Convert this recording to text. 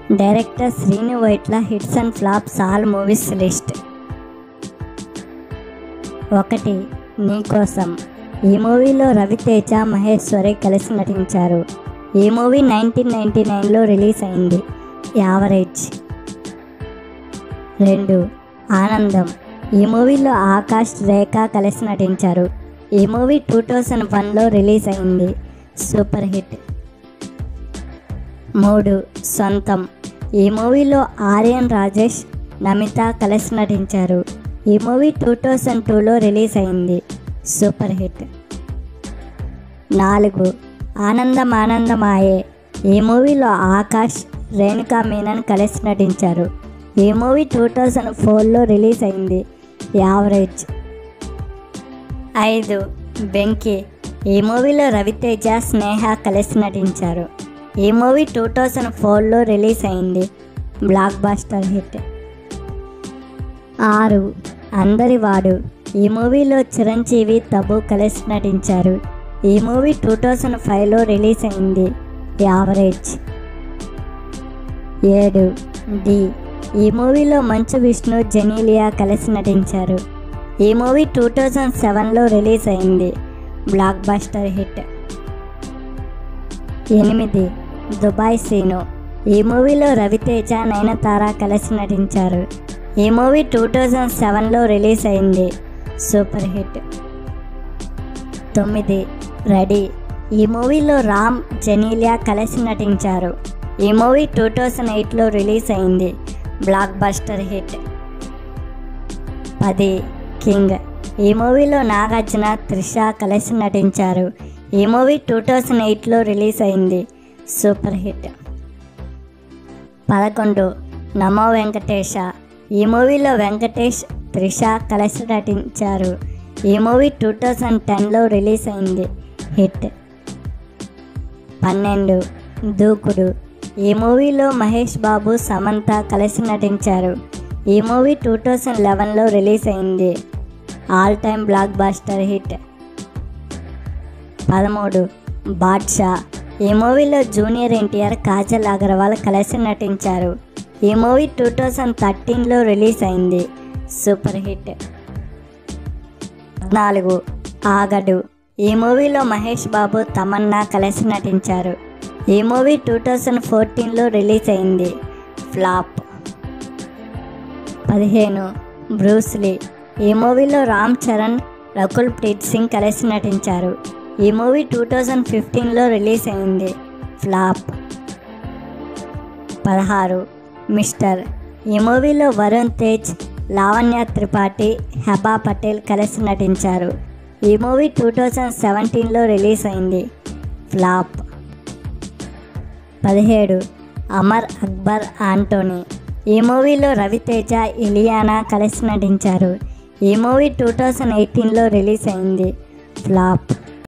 director Srinu Vaitla hits and flops all movies list ఒకటి నీకోసం ఈ మూవీలో రవితేజ మహేశ్వరి కలిసి నటించారు ఈ మూవీ నైన్టీన్ నైన్టీ నైన్లో రిలీజ్ అయింది యావరేజ్ రెండు ఆనందం ఈ మూవీలో ఆకాష్ రేఖ కలిసి నటించారు ఈ మూవీ టూ థౌజండ్ వన్లో రిలీజ్ అయింది సూపర్ హిట్ మూడు సొంతం ఈ మూవీలో ఆర్యన్ రాజేష్ నమిత కలిసి నటించారు ఈ మూవీ టూ థౌజండ్ టూలో రిలీజ్ అయింది సూపర్ హిట్ నాలుగు ఆనందం ఆనందమాయే ఈ మూవీలో ఆకాష్ రేణుకా మీనన్ కలిసి నటించారు ఈ మూవీ టూ థౌజండ్ ఫోర్లో రిలీజ్ అయింది యావరేజ్ ఐదు వెంకీ ఈ మూవీలో రవితేజ స్నేహ కలిసి నటించారు ఈ మూవీ టూ థౌజండ్ ఫోర్లో రిలీజ్ అయింది బ్లాక్ బాస్టర్ హిట్ ఆరు అందరి వాడు ఈ మూవీలో చిరంజీవి తబు కలిసి నటించారు ఈ మూవీ టూ థౌజండ్ ఫైవ్లో రిలీజ్ అయింది యావరేజ్ ఏడు డి ఈ మూవీలో మంచు విష్ణు జెనీలియా కలిసి నటించారు ఈ మూవీ టూ థౌజండ్ సెవెన్లో రిలీజ్ అయింది బ్లాక్ బస్టర్ హిట్ ఎనిమిది దుబాయ్ సీను ఈ మూవీలో రవితేజ నయనతార కలిసి నటించారు ఈ మూవీ టూ థౌజండ్ సెవెన్లో రిలీజ్ అయింది సూపర్ హిట్ తొమ్మిది రెడీ ఈ మూవీలో రామ్ జెనీలియా కలిసి నటించారు ఈ మూవీ టూ థౌజండ్ ఎయిట్లో రిలీజ్ అయింది బ్లాక్ బస్టర్ హిట్ పది కింగ్ ఈ మూవీలో నాగార్జున త్రిష కలిసి నటించారు ఈ మూవీ టూ థౌజండ్ ఎయిట్లో రిలీజ్ అయింది సూపర్ హిట్ పదకొండు నమో వెంకటేశ ఈ మూవీలో వెంకటేష్ త్రిష కలిసి నటించారు ఈ మూవీ టూ థౌజండ్ టెన్లో రిలీజ్ అయింది హిట్ పన్నెండు దూకుడు ఈ మూవీలో మహేష్ బాబు సమంత కలిసి నటించారు ఈ మూవీ టూ థౌజండ్ లెవెన్లో రిలీజ్ అయింది all time blockbuster hit పదమూడు బాద్షా ఈ మూవీలో జూనియర్ ఎన్టీఆర్ కాజల్ అగర్వాల్ కలిసి నటించారు ఈ మూవీ టూ థౌజండ్ థర్టీన్లో రిలీజ్ అయింది సూపర్ హిట్ పద్నాలుగు ఆగడు ఈ మూవీలో మహేష్ బాబు తమన్నా కలిసి నటించారు ఈ మూవీ టూ థౌజండ్ ఫోర్టీన్లో రిలీజ్ అయింది ఫ్లాప్ పదిహేను బ్రూస్లీ ఈ మూవీలో రామ్ చరణ్ రకుల్ ప్రీత్ సింగ్ కలిసి నటించారు ఈ మూవీ టూ థౌజండ్ ఫిఫ్టీన్లో రిలీజ్ అయింది ఫ్లాప్ పదహారు మిస్టర్ ఈ మూవీలో వరుణ్ తేజ్ లావణ్య త్రిపాఠి హెబా పటేల్ కలిసి నటించారు ఈ మూవీ టూ థౌజండ్ సెవెంటీన్లో రిలీజ్ అయింది ఫ్లాప్ పదిహేడు అమర్ అక్బర్ ఆంటోనీ ఈ మూవీలో రవితేజ ఇలియానా కలిసి నటించారు ఈ మూవీ టూ థౌజండ్ ఎయిటీన్లో రిలీజ్ అయింది ఫ్లాప్